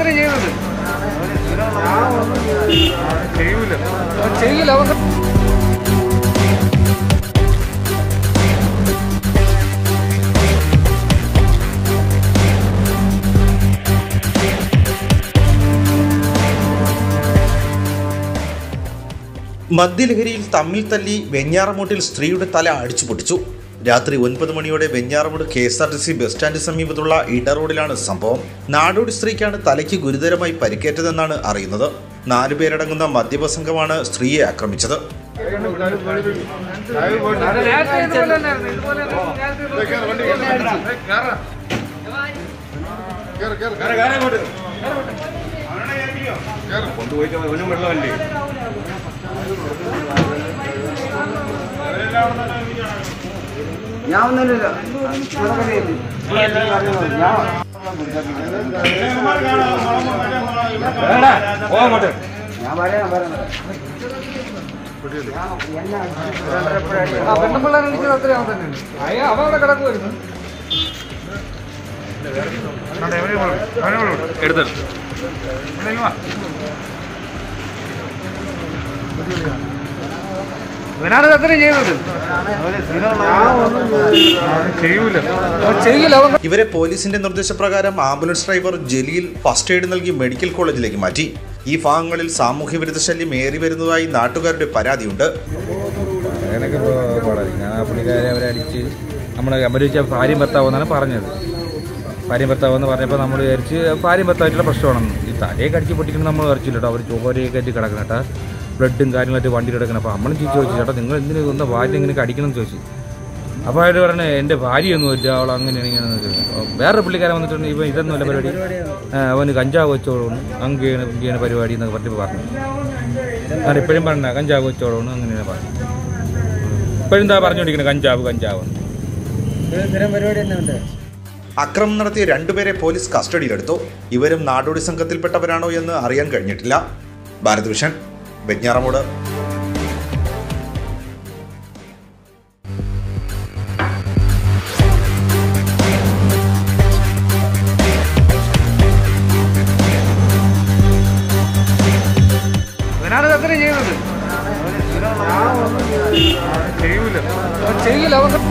അത്രയും ചെയ്യുന്നത് ചെയ്യൂല ചെയ്യില്ല അവൻ മദ്യലഹരിയിൽ തമ്മിൽ തല്ലി വെഞ്ഞാറമൂട്ടിൽ സ്ത്രീയുടെ തല അടിച്ചു പൊട്ടിച്ചു രാത്രി ഒൻപത് മണിയോടെ Venjaramoodu K S R T C bus stand സമീപത്തുള്ള ഇട റോഡിലാണ് സംഭവം നാടോടി സ്ത്രീക്കാണ് തലയ്ക്ക് ഗുരുതരമായി പരിക്കേറ്റതെന്നാണ് അറിയുന്നത് നാലു പേരടങ്ങുന്ന മദ്യപ സംഘമാണ് സ്ത്രീയെ ആക്രമിച്ചത് നേരത്തെ ഇതുപോലെ തന്നെയായിരുന്നു ഇതുപോലെ നേരത്തെ ഇതുപോലെ കൊണ്ടുപോയിട്ട് അവനും വെള്ളമല്ലേ ഞാൻ ഒന്നുമില്ല ഓ അങ്ങോട്ട് ഞാൻ പറയാം പറയാം ആ പെണ്ണുപിള്ളേരെ വിളിച്ചത് അത്രയും അവൻ തന്നെയാണ് അയ്യ അവൻ അവിടെ കിടക്കുമായിരുന്നു എടുത്തു ഇവനാണ് ഇത് അത്രയും ചെയ്യുന്നത് ചെയ്യൂല അവൻ ചെയ്യില്ല അവൻ ഇവരെ പോലീസിന്റെ നിർദ്ദേശപ്രകാരം ambulance driver Jaleel first aid നൽകി മെഡിക്കൽ കോളേജിലേക്ക് മാറ്റി ഈ ഭാഗങ്ങളിൽ സാമൂഹ്യ വിരുദ്ധ ശല്യം ഏറി വരുന്നതായി നാട്ടുകാരുടെ പരാതിയുണ്ട് അങ്ങനെയൊക്കെ പാടായിരിക്കും ഞാൻ ആ പുള്ളിക്കാരെ അവരെ അടിച്ച് നമ്മൾ അമരിച്ച ഭാര്യയും ഭർത്താവെന്നാണ് പറഞ്ഞത് ഭാര്യയും ഭർത്താവെന്ന് പറഞ്ഞപ്പോൾ നമ്മൾ വിചാരിച്ച് ഭാര്യയും ഭർത്താവായിട്ടുള്ള പ്രശ്നമാണെന്ന് ഈ തലയൊക്കെ അടിച്ച് പൊട്ടിക്കണം നമ്മൾ വരച്ചില്ല കേട്ടോ അവർ ചോരയൊക്കെ ആയിട്ട് കിടക്കണം കേട്ടോ ബ്ലഡും കാര്യങ്ങളായിട്ട് വണ്ടി കിടക്കണം അപ്പോൾ നമ്മളും ചോദിച്ചു ചോദിച്ചു ചേട്ടാ നിങ്ങൾ എന്തിനു ഒന്ന് ഭാര്യ ഇങ്ങനെ അടിക്കണം എന്ന് ചോദിച്ചു അപ്പോൾ അവർ പറഞ്ഞത് എൻ്റെ ഭാര്യയൊന്നും ഇല്ല അവൾ അങ്ങനെയാണ് ഇങ്ങനെയാണെന്ന് ചോദിച്ചു അപ്പോൾ വേറെ പുള്ളിക്കാരൻ വന്നിട്ടുണ്ട് ഇവൻ ഇതൊന്നുമല്ല പരിപാടി ആ, അവന് കഞ്ചാവ് വെച്ചോളൂന്ന് അങ്ങനെയാണ് ഇങ്ങനെയാണ് പരിപാടി എന്നൊക്കെ പറഞ്ഞപ്പോൾ പറഞ്ഞു ഞാൻ ഇപ്പോഴും പറഞ്ഞ കഞ്ചാവ് വെച്ചോളൂന്ന് അങ്ങനെയാണ് പറഞ്ഞു ഇപ്പോഴും എന്താ പറഞ്ഞുകൊണ്ടിരിക്കുന്നത് കഞ്ചാവ് കഞ്ചാവ് എന്ന്. സ്ഥിരം പരിപാടി തന്നെ ഉണ്ട് അക്രമം നടത്തിയ രണ്ടുപേരെ പോലീസ് കസ്റ്റഡിയിലെടുത്തു ഇവരും നാടോടി സംഘത്തിൽപ്പെട്ടവരാണോ എന്ന് അറിയാൻ കഴിഞ്ഞിട്ടില്ല ഭാരത് വിഷൻ വെഞ്ഞാറമൂട് ഇവനാണ് ഇത് അത്രയും ചെയ്യുന്നത് ചെയ്യൂല അവൻ ചെയ്യില്ല അവൻ